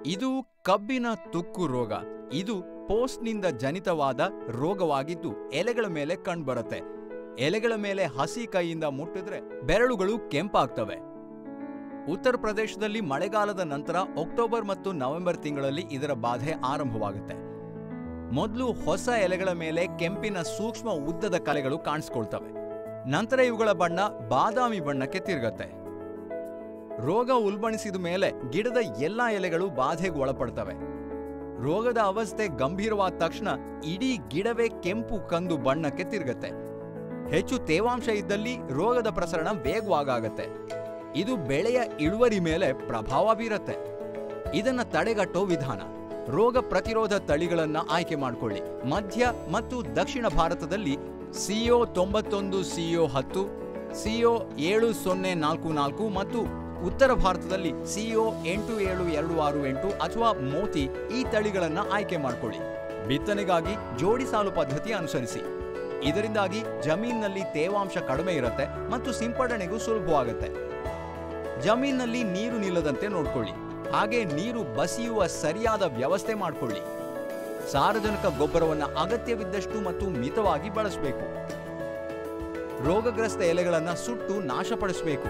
ಇದು ಕಬ್ಬಿನ ತುಕ್ಕು ರೋಗ ಇದು ಪೋಸ್ಟ್ನಿಂದ ಜನಿತವಾದ ರೋಗವಾಗಿದ್ದು ಎಲೆಗಳ ಮೇಲೆ ಕಂಡುಬರುತ್ತೆ ಎಲೆಗಳ ಮೇಲೆ ಹಸಿ ಕೈಯಿಂದ ಮುಟ್ಟಿದ್ರೆ ಬೆರಳುಗಳು ಕೆಂಪಾಗ್ತವೆ ಉತ್ತರ ಪ್ರದೇಶದಲ್ಲಿ ಮಳೆಗಾಲದ ನಂತರ ಅಕ್ಟೋಬರ್ ಮತ್ತು ನವೆಂಬರ್ ತಿಂಗಳಲ್ಲಿ ಇದರ ಬಾಧೆ ಆರಂಭವಾಗುತ್ತೆ ಮೊದಲು ಹೊಸ ಎಲೆಗಳ ಮೇಲೆ ಕೆಂಪಿನ ಸೂಕ್ಷ್ಮ ಉದ್ದದ ಕಲೆಗಳು ಕಾಣಿಸ್ಕೊಳ್ತವೆ ನಂತರ ಇವುಗಳ ಬಣ್ಣ ಬಾದಾಮಿ ಬಣ್ಣಕ್ಕೆ ತಿರುಗತ್ತೆ ರೋಗ ಉಲ್ಬಣಿಸಿದ ಮೇಲೆ ಗಿಡದ ಎಲ್ಲಾ ಎಲೆಗಳು ಬಾಧೆಗೆ ಒಳಪಡ್ತವೆ ರೋಗದ ಅವಸ್ಥೆ ಗಂಭೀರವಾದ ತಕ್ಷಣ ಇಡೀ ಗಿಡವೇ ಕೆಂಪು ಕಂದು ಬಣ್ಣಕ್ಕೆ ತಿರುಗತ್ತೆ ಹೆಚ್ಚು ತೇವಾಂಶ ಇದ್ದಲ್ಲಿ ರೋಗದ ಪ್ರಸರಣ ವೇಗವಾಗತ್ತೆ ಇದು ಬೆಳೆಯ ಇಳುವರಿ ಮೇಲೆ ಪ್ರಭಾವ ಬೀರತ್ತೆ ಇದನ್ನ ತಡೆಗಟ್ಟೋ ವಿಧಾನ ರೋಗ ಪ್ರತಿರೋಧ ತಳಿಗಳನ್ನ ಆಯ್ಕೆ ಮಾಡಿಕೊಳ್ಳಿ ಮಧ್ಯ ಮತ್ತು ದಕ್ಷಿಣ ಭಾರತದಲ್ಲಿ ಸಿಒ ತೊಂಬತ್ತೊಂದು ಸಿಒ ಹತ್ತು ಸಿಒ ಏಳು ಸೊನ್ನೆ ನಾಲ್ಕು ನಾಲ್ಕು ಮತ್ತು ಉತ್ತರ ಭಾರತದಲ್ಲಿ ಸಿಒ ಎಂಟು ಏಳು ಎರಡು ಆರು ಎಂಟು ಅಥವಾ ಮೋತಿ ಈ ತಳಿಗಳನ್ನ ಆಯ್ಕೆ ಮಾಡಿಕೊಳ್ಳಿ ಬಿತ್ತನೆಗಾಗಿ ಜೋಡಿ ಸಾಲು ಪದ್ಧತಿ ಅನುಸರಿಸಿ ಇದರಿಂದಾಗಿ ಜಮೀನಿನಲ್ಲಿ ತೇವಾಂಶ ಕಡಿಮೆ ಇರುತ್ತೆ ಮತ್ತು ಸಿಂಪಡಣೆಗೂ ಸುಲಭವಾಗುತ್ತೆ ಜಮೀನಿನಲ್ಲಿ ನೀರು ನಿಲ್ಲದಂತೆ ನೋಡ್ಕೊಳ್ಳಿ ಹಾಗೆ ನೀರು ಬಸಿಯುವ ಸರಿಯಾದ ವ್ಯವಸ್ಥೆ ಮಾಡಿಕೊಳ್ಳಿ ಸಾರಜನಕ ಗೊಬ್ಬರವನ್ನು ಅಗತ್ಯವಿದ್ದಷ್ಟು ಮತ್ತು ಮಿತವಾಗಿ ಬಳಸಬೇಕು ರೋಗಗ್ರಸ್ತ ಎಲೆಗಳನ್ನು ಸುಟ್ಟು ನಾಶಪಡಿಸಬೇಕು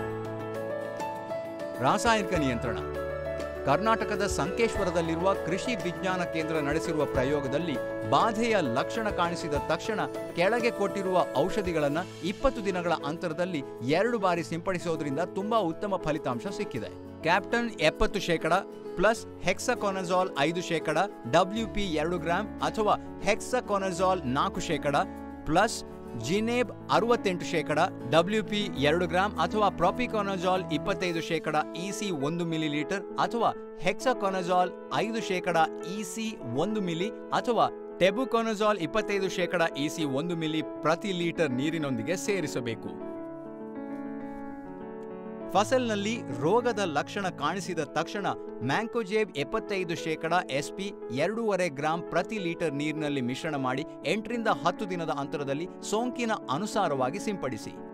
ರಾಸಾಯನಿಕ ನಿಯಂತ್ರಣ ಕರ್ನಾಟಕದ ಸಂಕೇಶ್ವರದಲ್ಲಿರುವ ಕೃಷಿ ವಿಜ್ಞಾನ ಕೇಂದ್ರ ನಡೆಸಿರುವ ಪ್ರಯೋಗದಲ್ಲಿ ಬಾಧೆಯ ಲಕ್ಷಣ ಕಾಣಿಸಿದ ತಕ್ಷಣ ಕೆಳಗೆ ಕೊಟ್ಟಿರುವ ಔಷಧಿಗಳನ್ನು ಇಪ್ಪತ್ತು ದಿನಗಳ ಅಂತರದಲ್ಲಿ ಎರಡು ಬಾರಿ ಸಿಂಪಡಿಸೋದ್ರಿಂದ ತುಂಬಾ ಉತ್ತಮ ಫಲಿತಾಂಶ ಸಿಕ್ಕಿದೆ ಕ್ಯಾಪ್ಟನ್ ಎಪ್ಪತ್ತು ಶೇಕಡ ಪ್ಲಸ್ ಹೆಕ್ಸಕೊನಜಾಲ್ ಐದು ಶೇಕಡ ಡಬ್ಲ್ಯೂ ಪಿ ಎರಡು ಗ್ರಾಂ ಅಥವಾ ಹೆಕ್ಸಕೊನಜಾಲ್ ನಾಲ್ಕು ಶೇಕಡ ಪ್ಲಸ್ ಜಿನೇಬ್ ಅರವತ್ತೆಂಟು ಶೇಕಡ ಡಬ್ಲ್ಯೂ ಪಿ ಎರಡು ಗ್ರಾಂ ಅಥವಾ ಪ್ರಾಪಿಕೊನಜಾಲ್ ಇಪ್ಪತ್ತೈದು ಶೇಕಡ ಇಸಿ ಒಂದು ಮಿಲಿ ಲೀಟರ್ ಅಥವಾ ಹೆಕ್ಸಕೊನಜಾಲ್ ಐದು ಶೇಕಡ ಇಸಿ ಒಂದು ಮಿಲಿ ಅಥವಾ ಟೆಬುಕೊನಜಾಲ್ ಇಪ್ಪತ್ತೈದು ಶೇಕಡ ಇಸಿ ಒಂದು ಮಿಲಿ ಪ್ರತಿ ಲೀಟರ್ ನೀರಿನೊಂದಿಗೆ ಸೇರಿಸಬೇಕು ಫಸಲ್ನಲ್ಲಿ ರೋಗದ ಲಕ್ಷಣ ಕಾಣಿಸಿದ ತಕ್ಷಣ ಮ್ಯಾಂಕೋಜೇಬ್ ಎಪ್ಪತ್ತೈದು ಶೇಕಡ ಎಸ್ಪಿ ಎರಡೂವರೆ ಗ್ರಾಂ ಪ್ರತಿ ಲೀಟರ್ ನೀರಿನಲ್ಲಿ ಮಿಶ್ರಣ ಮಾಡಿ ಎಂಟರಿಂದ ಹತ್ತು ದಿನದ ಅಂತರದಲ್ಲಿ ಸೋಂಕಿನ ಅನುಸಾರವಾಗಿ ಸಿಂಪಡಿಸಿ